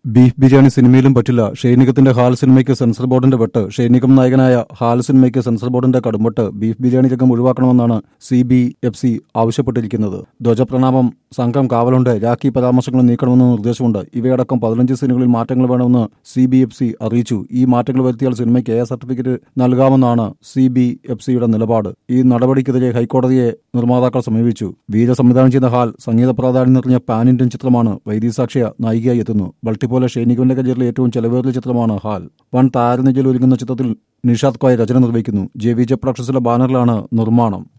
beef biryani സിനിമയിലും പറ്റില്ല ഷൈനികത്തിന്റെ ഹാൽ സിനിമയ്ക്ക് സെൻസർ ബോർഡിന്റെ വെട്ട് ഷൈനികം നായകനായ ഹാൽ സിനിമയ്ക്ക് സെൻസർ ബോർഡിന്റെ കടുംവെട്ട് ബീഫ് ബിരിയാണി രംഗം ഒഴിവാക്കണമെന്നാണ് സി ബി എഫ് സി ആവശ്യപ്പെട്ടിരിക്കുന്നത് ധ്വജപ്രണാമം സംഘം കാവലുണ്ട് രാഖി പരാമർശങ്ങൾ നീക്കണമെന്ന് നിർദ്ദേശമുണ്ട് ഇവയടക്കം പതിനഞ്ച് സീനുകളിൽ മാറ്റങ്ങൾ വേണമെന്ന് സി ബി എഫ് സി അറിയിച്ചു ഈ മാറ്റങ്ങൾ വരുത്തിയാൽ സിനിമയ്ക്ക് എ സർട്ടിഫിക്കറ്റ് നൽകാമെന്നാണ് സി ബി എഫ് സിയുടെ നിലപാട് ഈ നടപടിക്കെതിരെ ഹൈക്കോടതിയെ നിർമ്മാതാക്കൾ സമീപിച്ചു വീര സംവിധാനം ചെയ്ത ഹാൽ സംഗീത പ്രാധാന്യം നിറഞ്ഞ പാൻ ഇന്ത്യൻ ചിത്രമാണ് വൈദ്യസാക്ഷിയ നായികയായി എത്തുന്നു ബൾട്ടിപോലെ ഷൈനികന്റെ കരിയറിലെ ഏറ്റവും ചെലവേറിയ ചിത്രമാണ് ഹാൽ വൻ താരനിജയിൽ ഒരുങ്ങുന്ന ചിത്രത്തിൽ നിഷാദ് കോയ് രചന നിർവഹിക്കുന്നു ജെ വി ജെ പ്രൊഡക്ഷൻസിലെ ബാനറിലാണ് നിർമ്മാണം